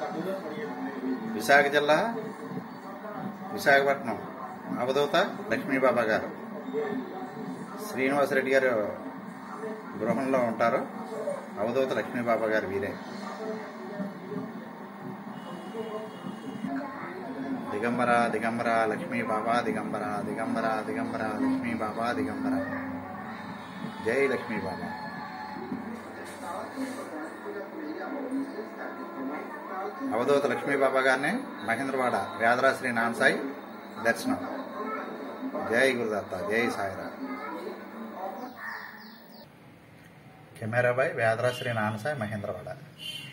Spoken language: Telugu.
విశాఖ జిల్లా విశాఖపట్నం అవధూత లక్ష్మీబాబా గారు శ్రీనివాసరెడ్డి గారు గృహంలో ఉంటారు అవధూత లక్ష్మీబాబా గారు వీరే దిగంబర దిగంబర లక్ష్మీ బాబా దిగంబర దిగంబర దిగంబర లక్ష్మీ బాబా దిగంబర జై లక్ష్మీ బాబా అవధూత లక్ష్మీ బాబా గారిని మహేంద్రవాడ వేదరాశ్రీ నాన్సాయి దర్శనం జై గురుదత్త జై సాయిరా కెమెరా బై వేదరాశ్రీ నాన్సాయి మహేంద్రవాడ